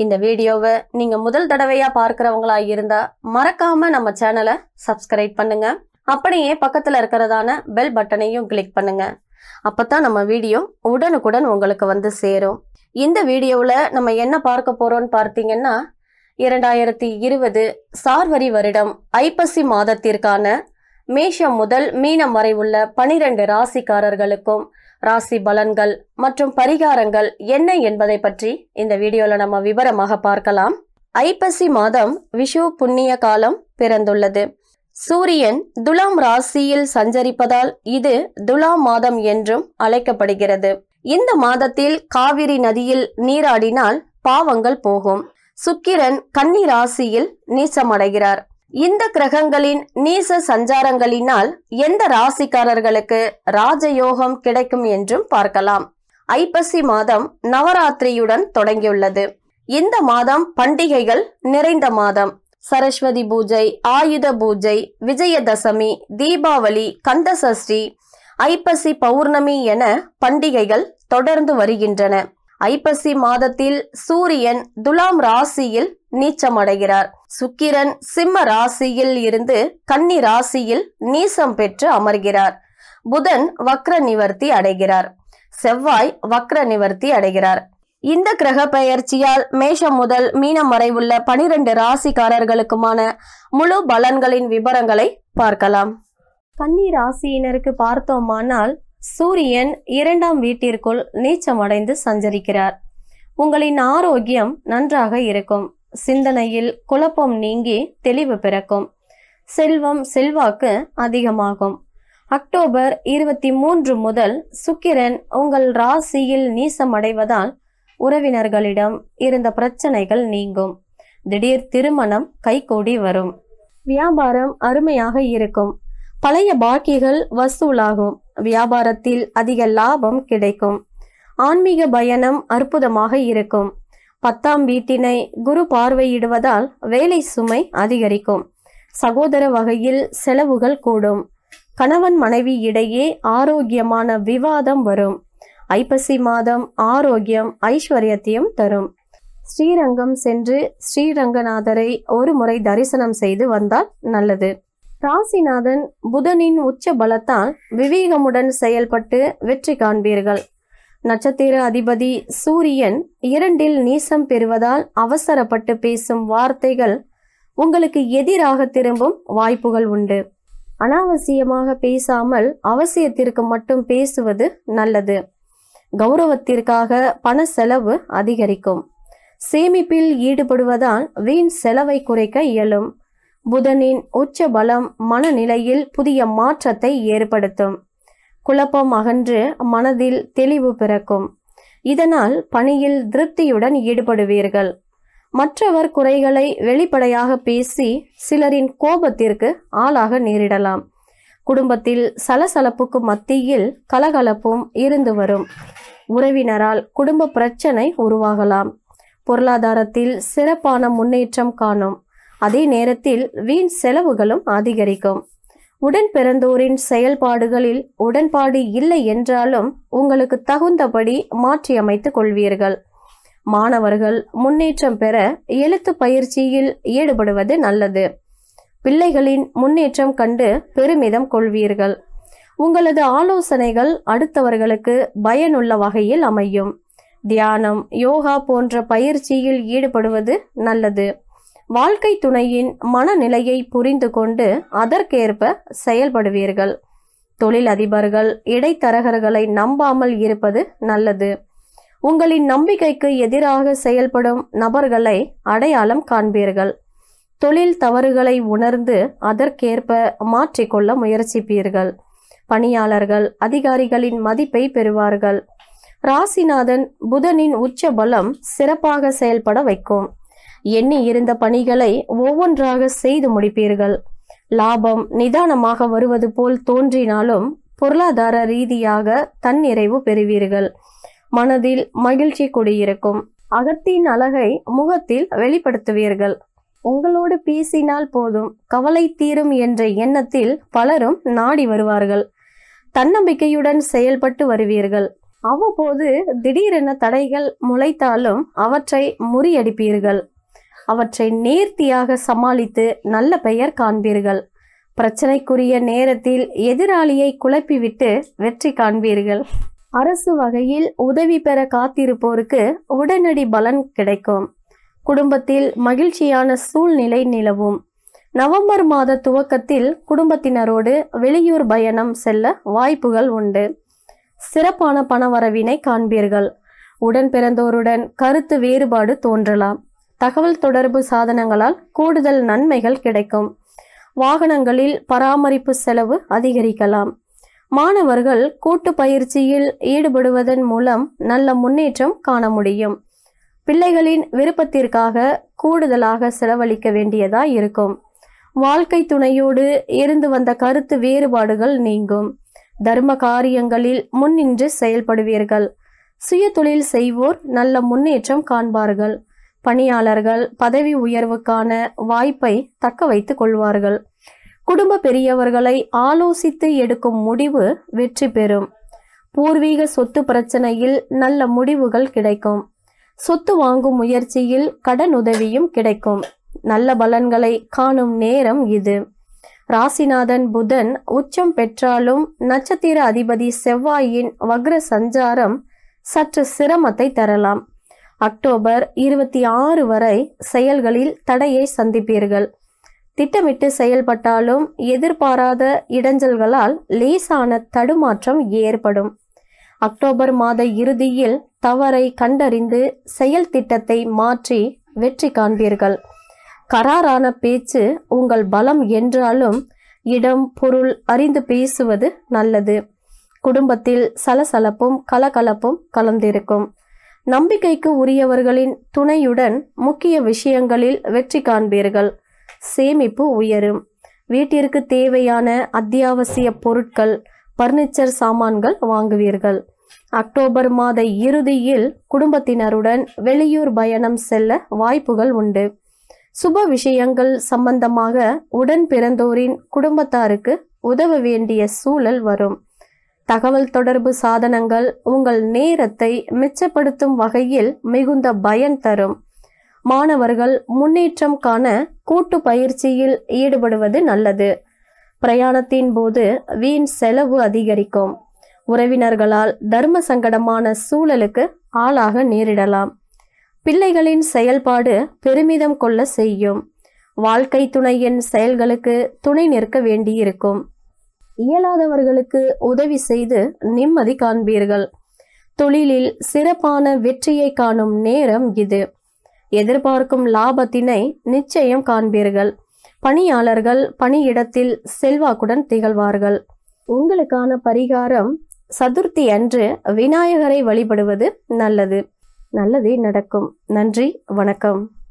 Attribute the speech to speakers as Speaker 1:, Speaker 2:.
Speaker 1: இந்த வீடியோவை நீங்க முதல் தடவையா பார்க்கறவங்களா இருந்தா மறக்காம நம்ம சேனலை சப்ஸ்கிரைப் பண்ணுங்க அப்படியே பக்கத்துல இருக்கிறதான பெல் பட்டனையும் கிளிக் பண்ணுங்க அப்பதான் நம்ம வீடியோ உடனுக்குடன் உங்களுக்கு வந்து சேரும் இந்த வீடியோவில் நம்ம என்ன பார்க்க போறோம்னு பார்த்தீங்கன்னா இரண்டாயிரத்தி இருபது சார்வரி வருடம் ஐப்பசி மாதத்திற்கான மேஷம் முதல் மீனம் வரை உள்ள பனிரெண்டு ராசிக்காரர்களுக்கும் ராசி பலன்கள் மற்றும் பரிகாரங்கள் என்ன என்பதை பற்றி இந்த வீடியோல நம்ம விவரமாக பார்க்கலாம் ஐப்பசி மாதம் விஷு புண்ணிய காலம் பிறந்துள்ளது சூரியன் துலாம் ராசியில் சஞ்சரிப்பதால் இது துலாம் மாதம் என்றும் அழைக்கப்படுகிறது இந்த மாதத்தில் காவிரி நதியில் நீராடினால் பாவங்கள் போகும் சுக்கிரன் கன்னி ராசியில் நீச்சமடைகிறார் இந்த கிரகங்களின் நீச சஞ்சாரங்களினால் எந்த ராசிக்காரர்களுக்கு ராஜயோகம் கிடைக்கும் என்றும் பார்க்கலாம் ஐப்பசி மாதம் நவராத்திரியுடன் தொடங்கியுள்ளது இந்த மாதம் பண்டிகைகள் நிறைந்த மாதம் சரஸ்வதி பூஜை ஆயுத பூஜை விஜயதசமி தீபாவளி கந்தசஷ்டி ஐப்பசி பௌர்ணமி என பண்டிகைகள் தொடர்ந்து வருகின்றன ஐப்பசி மாதத்தில் சூரியன் துலாம் ராசியில் நீச்சமடைகிறார் சுக்கிரன் சிம்ம ராசியில் இருந்து கன்னி ராசியில் நீசம் பெற்று அமர்கிறார் புதன் வக்ர நிவர்த்தி அடைகிறார் செவ்வாய் வக்ர நிவர்த்தி அடைகிறார் இந்த கிரக பெயர்ச்சியால் மேஷம் முதல் மீனம் வரை உள்ள பனிரெண்டு ராசிக்காரர்களுக்குமான முழு பலன்களின் விவரங்களை பார்க்கலாம் கன்னி ராசியினருக்கு பார்த்தோமானால் சூரியன் இரண்டாம் வீட்டிற்குள் நீச்சமடைந்து சஞ்சரிக்கிறார் உங்களின் ஆரோக்கியம் நன்றாக இருக்கும் சிந்தனையில் குழப்பம் நீங்கி தெளிவு பிறக்கும் செல்வம் செல்வாக்கு அதிகமாகும் அக்டோபர் இருபத்தி மூன்று முதல் சுக்கிரன் உங்கள் ராசியில் நீசமடைவதால் உறவினர்களிடம் இருந்த பிரச்சனைகள் நீங்கும் திடீர் திருமணம் கைகூடி வரும் வியாபாரம் அருமையாக இருக்கும் பழைய பாக்கிகள் வசூலாகும் வியாபாரத்தில் அதிக லாபம் கிடைக்கும் ஆன்மீக பயணம் அற்புதமாக இருக்கும் பத்தாம் வீட்டினை குரு பார்வையிடுவதால் வேலை சுமை அதிகரிக்கும் சகோதர வகையில் செலவுகள் கூடும் கணவன் மனைவி இடையே ஆரோக்கியமான விவாதம் வரும் ஐப்பசி மாதம் ஆரோக்கியம் ஐஸ்வர்யத்தையும் தரும் ஸ்ரீரங்கம் சென்று ஸ்ரீரங்கநாதரை ஒரு முறை தரிசனம் செய்து வந்தால் நல்லது ராசிநாதன் புதனின் உச்ச பலத்தால் விவேகமுடன் செயல்பட்டு வெற்றி காண்பீர்கள் நட்சத்திர அதிபதி சூரியன் இரண்டில் நீசம் பெறுவதால் அவசரப்பட்டு பேசும் வார்த்தைகள் உங்களுக்கு எதிராக திரும்பும் வாய்ப்புகள் உண்டு அனாவசியமாக பேசாமல் அவசியத்திற்கு மட்டும் பேசுவது நல்லது கௌரவத்திற்காக பண செலவு அதிகரிக்கும் சேமிப்பில் ஈடுபடுவதால் வீண் செலவை குறைக்க இயலும் புதனின் உச்ச பலம் மனநிலையில் புதிய மாற்றத்தை ஏற்படுத்தும் குழப்பம் அகன்று மனதில் தெளிவு பிறக்கும் இதனால் பணியில் திருப்தியுடன் ஈடுபடுவீர்கள் மற்றவர் குறைகளை வெளிப்படையாக பேசி சிலரின் கோபத்திற்கு ஆளாக நேரிடலாம் குடும்பத்தில் சலசலப்புக்கு மத்தியில் கலகலப்பும் இருந்து வரும் உறவினரால் குடும்ப பிரச்சனை உருவாகலாம் பொருளாதாரத்தில் சிறப்பான முன்னேற்றம் காணும் அதே நேரத்தில் வீண் செலவுகளும் அதிகரிக்கும் உடன் பிறந்தோரின் செயல்பாடுகளில் உடன்பாடு இல்லை என்றாலும் உங்களுக்கு தகுந்தபடி மாற்றியமைத்துக் கொள்வீர்கள் மாணவர்கள் முன்னேற்றம் பெற எழுத்து பயிற்சியில் ஈடுபடுவது நல்லது பிள்ளைகளின் முன்னேற்றம் கண்டு பெருமிதம் கொள்வீர்கள் உங்களது ஆலோசனைகள் அடுத்தவர்களுக்கு பயனுள்ள வகையில் அமையும் தியானம் யோகா போன்ற பயிற்சியில் ஈடுபடுவது நல்லது வாழ்க்கை துணையின் மனநிலையை புரிந்து கொண்டு அதற்கேற்ப செயல்படுவீர்கள் தொழில் அதிபர்கள் இடைத்தரகர்களை நம்பாமல் இருப்பது நல்லது உங்களின் நம்பிக்கைக்கு எதிராக செயல்படும் நபர்களை அடையாளம் காண்பீர்கள் தொழில் தவறுகளை உணர்ந்து அதற்கேற்ப மாற்றிக்கொள்ள முயற்சிப்பீர்கள் பணியாளர்கள் அதிகாரிகளின் மதிப்பை பெறுவார்கள் ராசிநாதன் புதனின் உச்ச பலம் சிறப்பாக செயல்பட வைக்கும் எண்ணி இருந்த பணிகளை ஒவ்வொன்றாக செய்து முடிப்பீர்கள் லாபம் நிதானமாக வருவது போல் தோன்றினாலும் பொருளாதார ரீதியாக தன்னிறைவு பெறுவீர்கள் மனதில் மகிழ்ச்சி குடியிருக்கும் அகத்தின் அழகை முகத்தில் வெளிப்படுத்துவீர்கள் உங்களோடு பேசினால் போதும் கவலை தீரும் என்ற எண்ணத்தில் பலரும் நாடி வருவார்கள் தன்னம்பிக்கையுடன் செயல்பட்டு வருவீர்கள் அவ்வப்போது திடீரென தடைகள் முளைத்தாலும் அவற்றை முறியடிப்பீர்கள் அவற்றை நேர்த்தியாக சமாளித்து நல்ல பெயர் காண்பீர்கள் பிரச்சனைக்குரிய நேரத்தில் எதிராளியை குழப்பிவிட்டு வெற்றி காண்பீர்கள் அரசு வகையில் உதவி பெற காத்திருப்போருக்கு உடனடி பலன் கிடைக்கும் குடும்பத்தில் மகிழ்ச்சியான சூழ்நிலை நிலவும் நவம்பர் மாத துவக்கத்தில் குடும்பத்தினரோடு வெளியூர் பயணம் செல்ல வாய்ப்புகள் உண்டு சிறப்பான பணவரவினை காண்பீர்கள் உடன் பிறந்தோருடன் கருத்து வேறுபாடு தோன்றலாம் தகவல் தொடர்பு சாதனங்களால் கூடுதல் நன்மைகள் கிடைக்கும் வாகனங்களில் பராமரிப்பு செலவு அதிகரிக்கலாம் மாணவர்கள் கூட்டு பயிற்சியில் ஈடுபடுவதன் மூலம் நல்ல முன்னேற்றம் காண முடியும் பிள்ளைகளின் விருப்பத்திற்காக கூடுதலாக செலவழிக்க வேண்டியதா இருக்கும் வாழ்க்கை துணையோடு இருந்து வந்த கருத்து வேறுபாடுகள் நீங்கும் தர்ம காரியங்களில் முன்னின்று செயல்படுவீர்கள் சுய தொழில் செய்வோர் நல்ல முன்னேற்றம் காண்பார்கள் பணியாளர்கள் பதவி உயர்வுக்கான வாய்ப்பை தக்க வைத்துக் கொள்வார்கள் குடும்ப பெரியவர்களை ஆலோசித்து எடுக்கும் முடிவு வெற்றி பெறும் பூர்வீக சொத்து பிரச்சனையில் நல்ல முடிவுகள் கிடைக்கும் சொத்து வாங்கும் முயற்சியில் கடன் உதவியும் கிடைக்கும் நல்ல பலன்களை காணும் நேரம் இது ராசிநாதன் புதன் உச்சம் பெற்றாலும் நட்சத்திர அதிபதி செவ்வாயின் வக்ர சஞ்சாரம் சற்று சிரமத்தை தரலாம் அக்டோபர் இருபத்தி ஆறு வரை செயல்களில் தடையை சந்திப்பீர்கள் திட்டமிட்டு செயல்பட்டாலும் எதிர்பாராத இடைஞ்சல்களால் லேசான தடுமாற்றம் ஏற்படும் அக்டோபர் மாத இறுதியில் தவறை கண்டறிந்து செயல் திட்டத்தை மாற்றி வெற்றி காண்பீர்கள் கராரான பேச்சு உங்கள் பலம் என்றாலும் இடம் பொருள் அறிந்து பேசுவது நல்லது குடும்பத்தில் சலசலப்பும் கலகலப்பும் கலந்திருக்கும் நம்பிக்கைக்கு உரியவர்களின் துணையுடன் முக்கிய விஷயங்களில் வெற்றி காண்பீர்கள் சேமிப்பு உயரும் வீட்டிற்கு தேவையான அத்தியாவசிய பொருட்கள் பர்னிச்சர் சாமான்கள் வாங்குவீர்கள் அக்டோபர் மாத இறுதியில் குடும்பத்தினருடன் வெளியூர் பயணம் செல்ல வாய்ப்புகள் உண்டு சுப விஷயங்கள் சம்பந்தமாக உடன் பிறந்தோரின் குடும்பத்தாருக்கு உதவ வேண்டிய சூழல் வரும் தகவல் தொடர்பு சாதனங்கள் உங்கள் நேரத்தை மிச்சப்படுத்தும் வகையில் மிகுந்த பயன் தரும் மாணவர்கள் முன்னேற்றம் காண கூட்டு பயிற்சியில் ஈடுபடுவது நல்லது பிரயாணத்தின் போது வீண் செலவு அதிகரிக்கும் உறவினர்களால் தர்ம சங்கடமான சூழலுக்கு ஆளாக நேரிடலாம் பிள்ளைகளின் செயல்பாடு பெருமிதம் கொள்ள செய்யும் வாழ்க்கை துணையின் செயல்களுக்கு துணை நிற்க வேண்டியிருக்கும் இயலாதவர்களுக்கு உதவி செய்து நிம்மதி காண்பீர்கள் தொழிலில் சிறப்பான வெற்றியை காணும் நேரம் இது எதிர்பார்க்கும் லாபத்தினை நிச்சயம் காண்பீர்கள் பணியாளர்கள் பணியிடத்தில் செல்வாக்குடன் திகழ்வார்கள் உங்களுக்கான பரிகாரம் சதுர்த்தி அன்று விநாயகரை வழிபடுவது நல்லது நல்லதே நடக்கும் நன்றி வணக்கம்